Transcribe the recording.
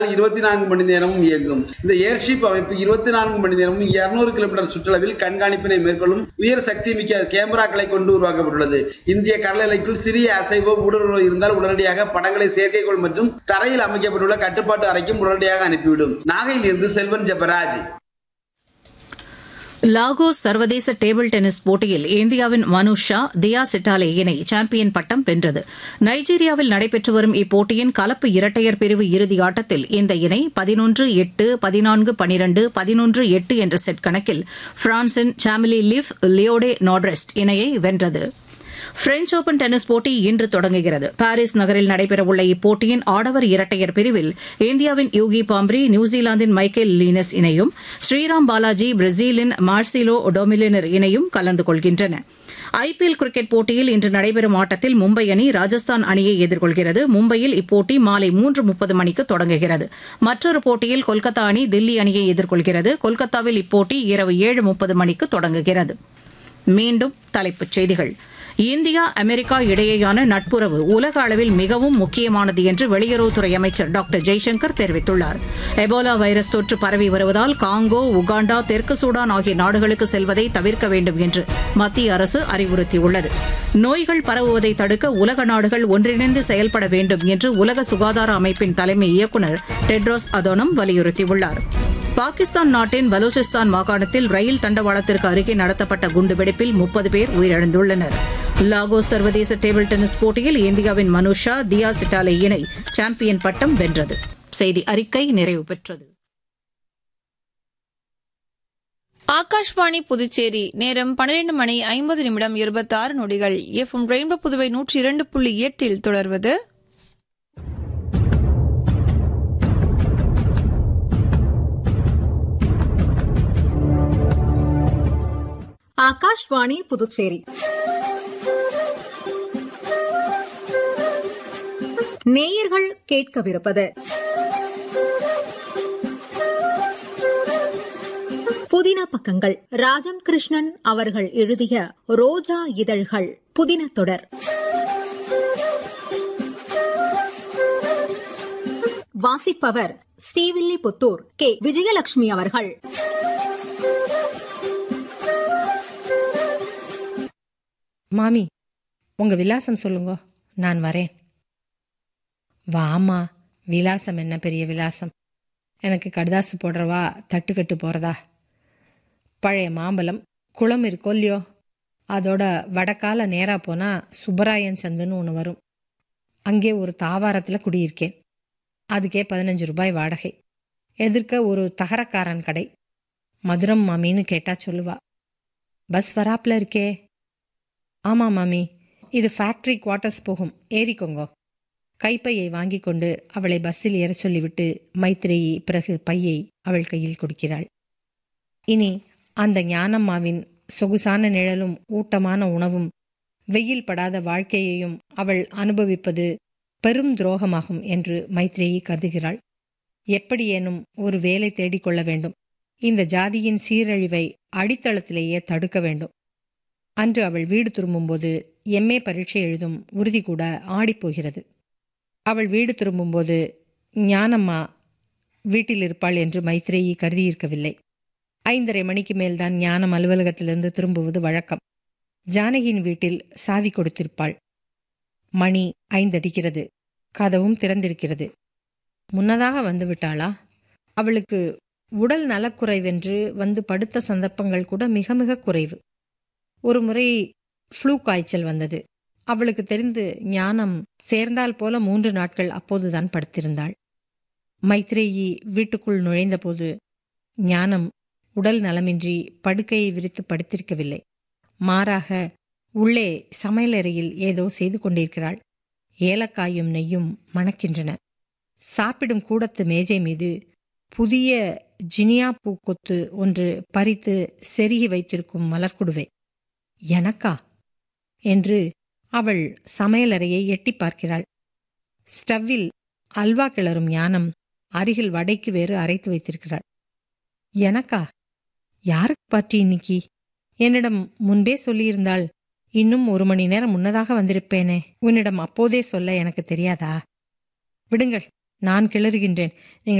இருபத்தி நான்கு மணி நேரமும் இயங்கும் இந்த ஏர்ஷிப் அமைப்பு இருபத்தி நான்கு மணி நேரமும் இருநூறு கிலோமீட்டர் சுற்றளவில் கண்காணிப்பினை மேற்கொள்ளும் உயர் சக்தி மிக்க கேமராக்களை கொண்டு உருவாக்கப்பட்டுள்ளது இந்திய கடல் எல்லைக்குள் சிறிய அசைவோ ஊடுருவோ இருந்தால் உடனடியாக படங்களை செயற்கைக்கோள் மற்றும் தரையில் அமைக்கப்பட்டுள்ள கட்டுப்பாட்டு அறைக்கும் உடனடியாக அனுப்பிவிடும் நாகையில் இருந்து செல்வன் ஜெபராஜ் லாகோஸ் சர்வதேச டேபிள் டென்னிஸ் போட்டியில் இந்தியாவின் மனு ஷா தியா சிட்டாலே இணை சாம்பியன் பட்டம் வென்றது நைஜீரியாவில் நடைபெற்று வரும் இப்போட்டியின் கலப்பு இரட்டையர் பிரிவு இறுதி ஆட்டத்தில் இந்த இணை பதினொன்று எட்டு பதினான்கு பனிரண்டு பதினொன்று எட்டு என்ற செட் கணக்கில் பிரான்சின் சாமிலி லிவ் லியோடே நாட்ரெஸ்ட் இணையை வென்றது பிரெஞ்ச் ஓபன் டென்னிஸ் போட்டி இன்று தொடங்குகிறது பாரிஸ் நகரில் நடைபெறவுள்ள இப்போட்டியின் ஆடவர் இரட்டையர் பிரிவில் இந்தியாவின் யூகி பாம்ப்ரி நியூசிலாந்தின் மைக்கேல் லீனஸ் இணையும் ஸ்ரீராம் பாலாஜி பிரேசிலின் மார்சிலோ டொமிலினர் இணையும் கலந்து கொள்கின்றன ஐபிஎல் கிரிக்கெட் போட்டியில் இன்று நடைபெறும் ஆட்டத்தில் மும்பை அணி ராஜஸ்தான் அணியை எதிர்கொள்கிறது மும்பையில் இப்போட்டி மாலை மூன்று முப்பது மணிக்கு தொடங்குகிறது மற்றொரு போட்டியில் கொல்கத்தா அணி தில்லி அணியை எதிர்கொள்கிறது கொல்கத்தாவில் இப்போட்டி இரவு ஏழு முப்பது மணிக்கு தொடங்குகிறது மீண்டும் தலைப்புச் செய்திகள் இந்தியா அமெரிக்கா இடையேயான நட்புறவு உலக அளவில் மிகவும் முக்கியமானது என்று வெளியுறவுத்துறை அமைச்சர் டாக்டர் ஜெய்சங்கர் தெரிவித்துள்ளார் எபோலா வைரஸ் தொற்று பரவி வருவதால் காங்கோ உகாண்டா தெற்கு சூடான் ஆகிய நாடுகளுக்கு செல்வதை தவிர்க்க வேண்டும் என்று மத்திய அரசு அறிவுறுத்தியுள்ளது நோய்கள் பரவுவதை தடுக்க உலக நாடுகள் ஒன்றிணைந்து செயல்பட வேண்டும் என்று உலக சுகாதார அமைப்பின் தலைமை இயக்குநர் டெட்ரோஸ் அதோனம் வலியுறுத்தியுள்ளார் பாகிஸ்தான் நாட்டின் பலூச்சிஸ்தான் மாகாணத்தில் ரயில் தண்டவாளத்திற்கு அருகே நடத்தப்பட்ட குண்டுவெடிப்பில் முப்பது பேர் உயிரிழந்துள்ளனர் லாகோஸ் சர்வதேச டேபிள் டென்னிஸ் போட்டியில் இந்தியாவின் மனுஷா தியா சிட்டாலே இணை சாம்பியன் பட்டம் வென்றது செய்தி அறிக்கை நிறைவு பெற்றது ஆகாஷ்வாணி புதுச்சேரி நேரம் பன்னிரண்டு மணி ஐம்பது நிமிடம் இருபத்தி ஆறு நொடிகள் எஃப்எம் ரெயின்போ புதுவை நூற்றி இரண்டு புள்ளி எட்டில் தொடர்வது ஆகாஷ்வாணி புதுச்சேரி நேயர்கள் கேட்கவிருப்பது புதின பக்கங்கள் ராஜம் கிருஷ்ணன் அவர்கள் எழுதிய ரோஜா இதழ்கள் புதின தொடர் வாசிப்பவர் ஸ்ரீவில்லிபுத்தூர் கே விஜயலட்சுமி அவர்கள் மாமி உங்க விலாசம் சொல்லுங்க நான் வரேன் வாமா விலாசம் என்ன பெரிய விலாசம் எனக்கு கடுதாசு போடுறவா தட்டுக்கட்டு போறதா பழைய மாம்பழம் குளம் இருக்கோ இல்லையோ அதோட வடக்கால நேரா போனா சுப்பராயன் சந்துன்னு ஒன்று வரும் அங்கே ஒரு தாவாரத்தில் குடியிருக்கேன் அதுக்கே பதினஞ்சு ரூபாய் வாடகை எதிர்க்க ஒரு தகரக்காரன் கடை மதுரம் மாமின்னு கேட்டா சொல்லுவா பஸ் வராப்புல இருக்கே ஆமா மாமி இது ஃபேக்டரி குவார்ட்டர்ஸ் போகும் ஏறிக்கோங்கோ கைப்பையை வாங்கி கொண்டு அவளை பஸ்ஸில் ஏற சொல்லிவிட்டு மைத்ரேயி பிறகு பையை அவள் கையில் கொடுக்கிறாள் இனி அந்த ஞானம்மாவின் சொகுசான நிழலும் ஊட்டமான உணவும் வெயில் படாத வாழ்க்கையையும் அவள் அனுபவிப்பது பெரும் துரோகமாகும் என்று மைத்ரேயி கருதுகிறாள் எப்படியேனும் ஒரு வேலை தேடிக்கொள்ள வேண்டும் இந்த ஜாதியின் சீரழிவை அடித்தளத்திலேயே தடுக்க வேண்டும் அன்று அவள் வீடு திரும்பும்போது எம்ஏ பரீட்சை எழுதும் உறுதி கூட ஆடிப்போகிறது அவள் வீடு திரும்பும்போது ஞானம்மா வீட்டில் இருப்பாள் என்று மைத்ரேயி கருதியிருக்கவில்லை ஐந்தரை மணிக்கு மேல்தான் ஞானம் அலுவலகத்திலிருந்து திரும்புவது வழக்கம் ஜானகியின் வீட்டில் சாவி கொடுத்திருப்பாள் மணி ஐந்தடிக்கிறது கதவும் திறந்திருக்கிறது முன்னதாக வந்து விட்டாளா அவளுக்கு உடல் நலக்குறைவென்று வந்து படுத்த சந்தர்ப்பங்கள் கூட மிக மிக குறைவு ஒரு முறை ஃப்ளூ காய்ச்சல் வந்தது அவளுக்கு தெரிந்து ஞானம் சேர்ந்தால் போல மூன்று நாட்கள் அப்போதுதான் படுத்திருந்தாள் மைத்ரேயி வீட்டுக்குள் நுழைந்தபோது ஞானம் உடல் நலமின்றி படுக்கையை விரித்து படுத்திருக்கவில்லை மாறாக உள்ளே சமையலறையில் ஏதோ செய்து கொண்டிருக்கிறாள் ஏலக்காயும் நெய்யும் மணக்கின்றன சாப்பிடும் கூடத்து மேஜை மீது புதிய ஜினியா பூக்கொத்து ஒன்று பறித்து செருகி வைத்திருக்கும் மலர்குடுவை எனக்கா என்று அவள் சமையலறையை எட்டி பார்க்கிறாள் ஸ்டவ்வில் அல்வா கிளறும் ஞானம் அருகில் வடைக்கு வேறு அரைத்து வைத்திருக்கிறாள் எனக்கா யாருக்கு பார்ட்டி இன்னைக்கு என்னிடம் முன்பே சொல்லியிருந்தாள் இன்னும் ஒரு மணி நேரம் முன்னதாக வந்திருப்பேனே உன்னிடம் அப்போதே சொல்ல எனக்கு தெரியாதா விடுங்கள் நான் கிளறுகின்றேன் நீங்கள்